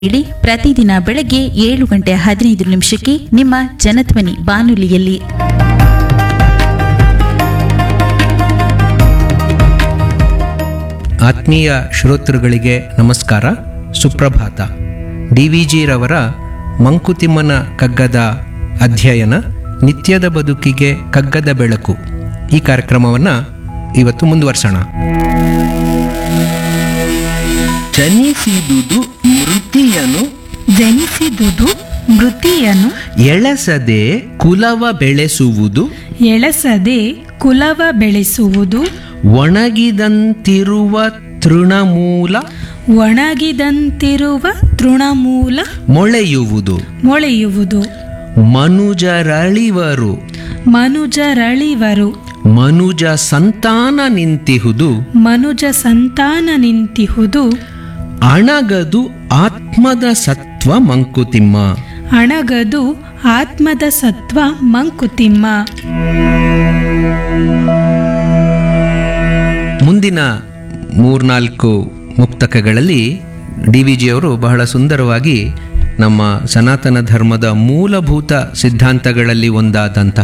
ಇಳಿ ಪ್ರತಿದಿನ ಬೆಳಗ್ಗೆ ಏಳು ಗಂಟೆ ಹದಿನೈದು ನಿಮಿಷಕ್ಕೆ ನಿಮ್ಮ ಜನಧ್ವನಿ ಬಾನುಲಿಯಲ್ಲಿ ಆತ್ಮೀಯ ಶ್ರೋತೃಗಳಿಗೆ ನಮಸ್ಕಾರ ಸುಪ್ರಭಾತ ಡಿ ವಿ ಜಿರವರ ಮಂಕುತಿಮ್ಮನ ಕಗ್ಗದ ಅಧ್ಯಯನ ನಿತ್ಯದ ಬದುಕಿಗೆ ಕಗ್ಗದ ಬೆಳಕು ಈ ಕಾರ್ಯಕ್ರಮವನ್ನು ಇವತ್ತು ಮುಂದುವರ್ಸೋಣ ಜನಿಸಿದುದು ಮೃತಿಯನು ಜನಿಸಿದುದು ಮೃತಿಯನ್ನು ಎಳಸದೆ ಕುಲವ ಬೆಳೆಸುವುದು ಎಳಸದೆ ಕುಲವ ಬೆಳೆಸುವುದು ಒಣಗಿದಂತಿರುವ ತೃಣಮೂಲ ಒಣಗಿದಂತಿರುವ ತೃಣಮೂಲ ಮೊಳೆಯುವುದು ಮೊಳೆಯುವುದು ಮನುಜರಳಿವರು ಮನುಜರಳಿವರು ಮನುಜ ಸಂತಾನ ನಿಂತಿಹುದು ಮನುಜ ಸಂತಾನ ನಿಂತಿಹುದು ಅಣಗದು ಆತ್ಮದ ಸತ್ವ ಮಂಕುತಿಮ್ಮ ಅಣಗದು ಆತ್ಮದ ಸತ್ವ ಮಂಕುತಿಮ್ಮ ಮುಂದಿನ ಮೂರ್ನಾಲ್ಕು ಮುಕ್ತಕಗಳಲ್ಲಿ ಡಿ ವಿ ಜಿಯವರು ಬಹಳ ಸುಂದರವಾಗಿ ನಮ್ಮ ಸನಾತನ ಧರ್ಮದ ಮೂಲಭೂತ ಸಿದ್ಧಾಂತಗಳಲ್ಲಿ ಒಂದಾದಂತಹ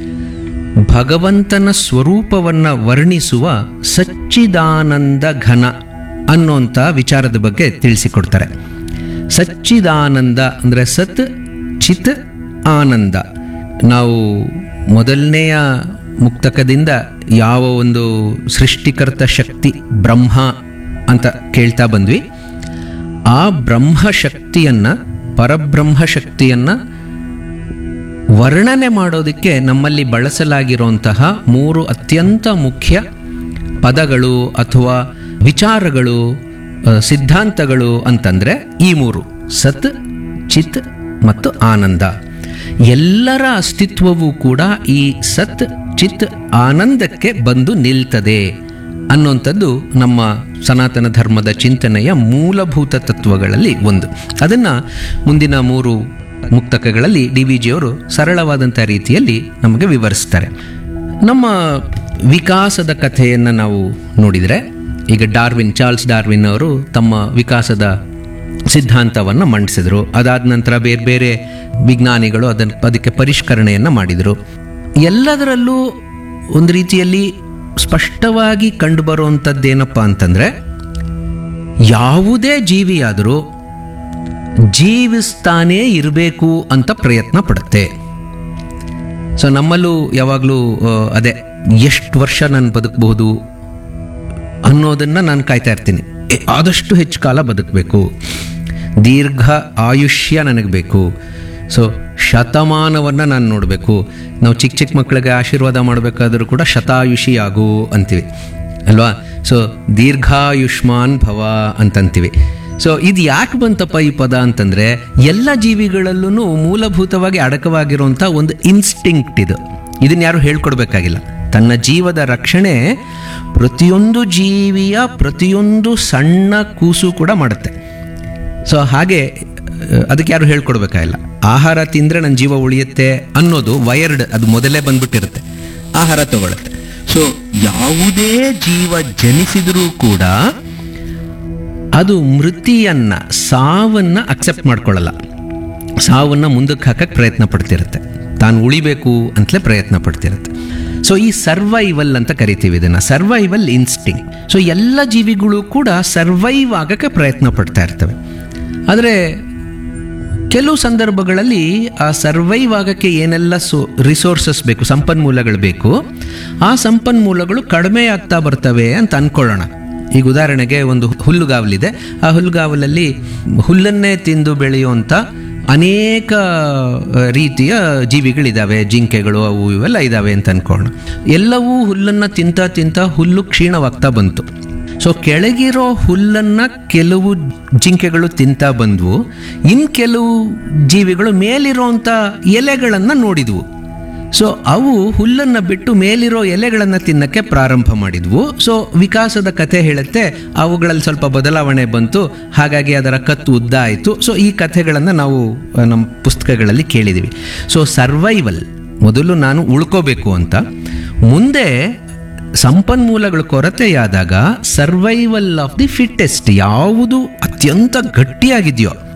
ಭಗವಂತನ ಸ್ವರೂಪವನ್ನು ವರ್ಣಿಸುವ ಸಚ್ಚಿದಾನಂದ ಘನ ಅನ್ನೋಂಥ ವಿಚಾರದ ಬಗ್ಗೆ ತಿಳಿಸಿಕೊಡ್ತಾರೆ ಸಚ್ಚಿದಾನಂದ ಅಂದರೆ ಸತ್ ಚಿತ್ ಆನಂದ ನಾವು ಮೊದಲನೆಯ ಮುಕ್ತಕದಿಂದ ಯಾವ ಒಂದು ಸೃಷ್ಟಿಕರ್ತ ಶಕ್ತಿ ಬ್ರಹ್ಮ ಅಂತ ಕೇಳ್ತಾ ಬಂದ್ವಿ ಆ ಬ್ರಹ್ಮ ಶಕ್ತಿಯನ್ನು ಪರಬ್ರಹ್ಮ ಶಕ್ತಿಯನ್ನು ವರ್ಣನೆ ಮಾಡೋದಕ್ಕೆ ನಮ್ಮಲ್ಲಿ ಬಳಸಲಾಗಿರುವಂತಹ ಮೂರು ಅತ್ಯಂತ ಮುಖ್ಯ ಪದಗಳು ಅಥವಾ ವಿಚಾರಗಳು ಆ, ಸಿದ್ಧಾಂತಗಳು ಅಂತಂದ್ರೆ ಈ ಮೂರು ಸತ್ ಚಿತ್ ಮತ್ತು ಆನಂದ ಎಲ್ಲರ ಅಸ್ತಿತ್ವವೂ ಕೂಡ ಈ ಸತ್ ಚಿತ್ ಆನಂದಕ್ಕೆ ಬಂದು ನಿಲ್ತದೆ ಅನ್ನುವಂಥದ್ದು ನಮ್ಮ ಸನಾತನ ಧರ್ಮದ ಚಿಂತನೆಯ ಮೂಲಭೂತ ತತ್ವಗಳಲ್ಲಿ ಒಂದು ಅದನ್ನು ಮುಂದಿನ ಮೂರು ಮುಕ್ತಕಗಳಲ್ಲಿ ಡಿ ವಿ ಜಿಯವರು ಸರಳವಾದಂಥ ರೀತಿಯಲ್ಲಿ ನಮಗೆ ವಿವರಿಸ್ತಾರೆ ನಮ್ಮ ವಿಕಾಸದ ಕಥೆಯನ್ನು ನಾವು ನೋಡಿದರೆ ಈಗ ಡಾರ್ವಿನ್ ಚಾರ್ಲ್ಸ್ ಡಾರ್ವಿನ್ ಅವರು ತಮ್ಮ ವಿಕಾಸದ ಸಿದ್ಧಾಂತವನ್ನು ಮಂಡಿಸಿದರು ಅದಾದ ನಂತರ ಬೇರೆ ಬೇರೆ ವಿಜ್ಞಾನಿಗಳು ಅದನ್ನು ಅದಕ್ಕೆ ಪರಿಷ್ಕರಣೆಯನ್ನು ಮಾಡಿದರು ಎಲ್ಲದರಲ್ಲೂ ಒಂದು ರೀತಿಯಲ್ಲಿ ಸ್ಪಷ್ಟವಾಗಿ ಕಂಡುಬರುವಂಥದ್ದೇನಪ್ಪ ಅಂತಂದರೆ ಯಾವುದೇ ಜೀವಿಯಾದರೂ ಜೀವಿಸ್ತಾನೇ ಇರಬೇಕು ಅಂತ ಪ್ರಯತ್ನ ಪಡುತ್ತೆ ಸೊ ನಮ್ಮಲ್ಲೂ ಯಾವಾಗಲೂ ಆ, ಅದೇ ಎಷ್ಟು ವರ್ಷ ನಾನು ಬದುಕಬಹುದು ಅನ್ನೋದನ್ನು ನಾನು ಕಾಯ್ತಾ ಇರ್ತೀನಿ ಎ, ಆದಷ್ಟು ಹೆಚ್ಚು ಕಾಲ ಬದುಕಬೇಕು ದೀರ್ಘ ಆಯುಷ್ಯ ನನಗೆ ಬೇಕು ಸೊ ಶತಮಾನವನ್ನು ನಾನು ನೋಡಬೇಕು ನಾವು ಚಿಕ್ಕ ಚಿಕ್ಕ ಮಕ್ಕಳಿಗೆ ಆಶೀರ್ವಾದ ಮಾಡಬೇಕಾದ್ರೂ ಕೂಡ ಶತಾಯುಷಿ ಆಗು ಅಂತೀವಿ ಅಲ್ವಾ ಸೊ ದೀರ್ಘಾಯುಷ್ಮಾನ್ ಭವ ಅಂತಂತೀವಿ ಸೊ ಇದು ಯಾಕೆ ಬಂತಪ್ಪ ಈ ಪದ ಅಂತಂದರೆ ಎಲ್ಲ ಜೀವಿಗಳಲ್ಲೂ ಮೂಲಭೂತವಾಗಿ ಅಡಕವಾಗಿರುವಂಥ ಒಂದು ಇನ್ಸ್ಟಿಂಕ್ಟ್ ಇದು ಇದನ್ನ ಯಾರು ಹೇಳ್ಕೊಡ್ಬೇಕಾಗಿಲ್ಲ ತನ್ನ ಜೀವದ ರಕ್ಷಣೆ ಪ್ರತಿಯೊಂದು ಜೀವಿಯ ಪ್ರತಿಯೊಂದು ಸಣ್ಣ ಕೂಸು ಕೂಡ ಮಾಡುತ್ತೆ ಸೊ ಹಾಗೆ ಅಹ್, ಅದಕ್ಕೆ ಯಾರು ಹೇಳ್ಕೊಡ್ಬೇಕಾಗಿಲ್ಲ ಆಹಾರ ತಿಂದರೆ ನನ್ನ ಜೀವ ಉಳಿಯುತ್ತೆ ಅನ್ನೋದು ವಯರ್ಡ್ ಅದು ಮೊದಲೇ ಬಂದ್ಬಿಟ್ಟಿರುತ್ತೆ ಆಹಾರ ತಗೊಳುತ್ತೆ ಸೊ ಯಾವುದೇ ಜೀವ ಜನಿಸಿದರೂ ಕೂಡ ಅದು ಮೃತಿಯನ್ನ ಸಾವನ್ನ ಅಕ್ಸೆಪ್ಟ್ ಮಾಡ್ಕೊಳ್ಳಲ್ಲ ಸಾವನ್ನ ಮುಂದಕ್ಕೆ ಹಾಕಕ್ಕೆ ಪ್ರಯತ್ನ ಪಡ್ತಿರುತ್ತೆ ತಾನು ಉಳಿಬೇಕು ಅಂತಲೇ ಪ್ರಯತ್ನ ಪಡ್ತಿರುತ್ತೆ ಸೊ ಈ ಸರ್ವೈವಲ್ ಅಂತ ಕರಿತೀವಿ ಇದನ್ನು ಸರ್ವೈವಲ್ ಇನ್ಸ್ಟಿಂಗ್ ಸೊ ಎಲ್ಲ ಜೀವಿಗಳು ಕೂಡ ಸರ್ವೈವ್ ಆಗಕ್ಕೆ ಪ್ರಯತ್ನ ಪಡ್ತಾ ಇರ್ತವೆ ಆದರೆ ಕೆಲವು ಸಂದರ್ಭಗಳಲ್ಲಿ ಆ ಸರ್ವೈವ್ ಆಗಕ್ಕೆ ಏನೆಲ್ಲ ಸೋ ರಿಸೋರ್ಸಸ್ ಬೇಕು ಸಂಪನ್ಮೂಲಗಳು ಬೇಕು ಆ ಸಂಪನ್ಮೂಲಗಳು ಕಡಿಮೆ ಆಗ್ತಾ ಬರ್ತವೆ ಅಂತ ಅನ್ಕೊಳ್ಳೋಣ ಈಗ ಉದಾಹರಣೆಗೆ ಒಂದು ಹುಲ್ಲುಗಾವಲಿದೆ ಆ ಹುಲ್ಲುಗಾವಲಲ್ಲಿ ಹುಲ್ಲನ್ನೇ ತಿಂದು ಬೆಳೆಯುವಂಥ ಅನೇಕ ಆ, ರೀತಿಯ ಜೀವಿಗಳಿದ್ದಾವೆ ಜಿಂಕೆಗಳು ಅವು ಇವೆಲ್ಲ ಇದ್ದಾವೆ ಅಂತ ಅನ್ಕೊಳ್ಳೋಣ ಎಲ್ಲವೂ ಹುಲ್ಲನ್ನು ತಿಂತ ತಿಂತ ಹುಲ್ಲು ಕ್ಷೀಣವಾಗ್ತಾ ಬಂತು ಸೊ ಕೆಳಗಿರೋ ಹುಲ್ಲನ್ನ ಕೆಲವು ಜಿಂಕೆಗಳು ತಿಂತಾ ಬಂದ್ವು ಇನ್ ಕೆಲವು ಜೀವಿಗಳು ಮೇಲಿರೋಂಥ ಎಲೆಗಳನ್ನು ನೋಡಿದ್ವು ಸೊ ಅವು ಹುಲ್ಲನ್ನು ಬಿಟ್ಟು ಮೇಲಿರೋ ಎಲೆಗಳನ್ನು ತಿನ್ನಕ್ಕೆ ಪ್ರಾರಂಭ ಮಾಡಿದ್ವು ಸೊ ವಿಕಾಸದ ಕಥೆ ಹೇಳುತ್ತೆ ಅವುಗಳಲ್ಲಿ ಸ್ವಲ್ಪ ಬದಲಾವಣೆ ಬಂತು ಹಾಗಾಗಿ ಅದರ ಕತ್ತು ಉದ್ದ ಆಯಿತು ಸೊ ಈ ಕಥೆಗಳನ್ನು ನಾವು ಆ, ನಮ್ಮ ಪುಸ್ತಕಗಳಲ್ಲಿ ಕೇಳಿದ್ದೀವಿ ಸೊ ಸರ್ವೈವಲ್ ಮೊದಲು ನಾನು ಉಳ್ಕೋಬೇಕು ಅಂತ ಮುಂದೆ ಸಂಪನ್ಮೂಲಗಳ ಕೊರತೆಯಾದಾಗ ಸರ್ವೈವಲ್ ಆಫ್ ದಿ ಫಿಟ್ಟೆಸ್ಟ್ ಯಾವುದು ಅತ್ಯಂತ ಗಟ್ಟಿಯಾಗಿದೆಯೋ